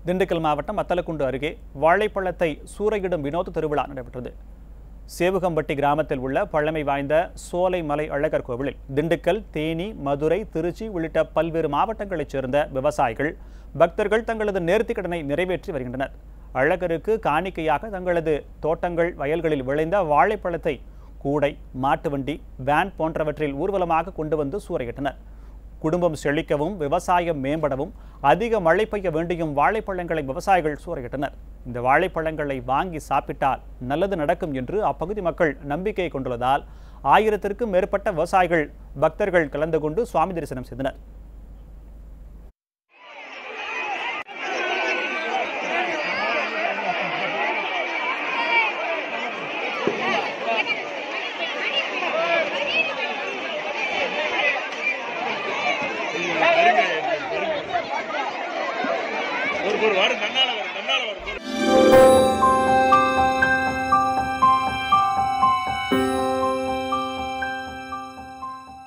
திண்டுக்கல் மாவட்டம் அத்தலக்குண்டு அருகே வாழைப்பழத்தை சூறையிடும் வினோத திருவிழா நடைபெற்றது சேவுகம்பட்டி கிராமத்தில் உள்ள பழமை வாய்ந்த சோலை மலை அழகர் கோவிலில் திண்டுக்கல் தேனி மதுரை திருச்சி உள்ளிட்ட பல்வேறு மாவட்டங்களைச் சேர்ந்த விவசாயிகள் பக்தர்கள் தங்களது நேர்த்திக் கடனை நிறைவேற்றி வருகின்றனர் அழகருக்கு காணிக்கையாக தங்களது தோட்டங்கள் வயல்களில் விளைந்த வாழைப்பழத்தை கூடை மாட்டு வண்டி வேன் போன்றவற்றில் ஊர்வலமாக கொண்டு வந்து சூறையிட்டனர் குடும்பம் செழிக்கவும் விவசாயம் மேம்படவும் அதிக மழை பெய்ய வேண்டியும் வாழைப்பழங்களை விவசாயிகள் சூறையிட்டனர் இந்த வாழைப்பழங்களை வாங்கி சாப்பிட்டால் நல்லது நடக்கும் என்று அப்பகுதி மக்கள் நம்பிக்கை கொண்டுள்ளதால் ஆயிரத்திற்கும் மேற்பட்ட விவசாயிகள் பக்தர்கள் கலந்து கொண்டு சுவாமி தரிசனம் செய்தனர் ஒரு ஒரு வாரம் தன்னால வரும் தன்னால வரும்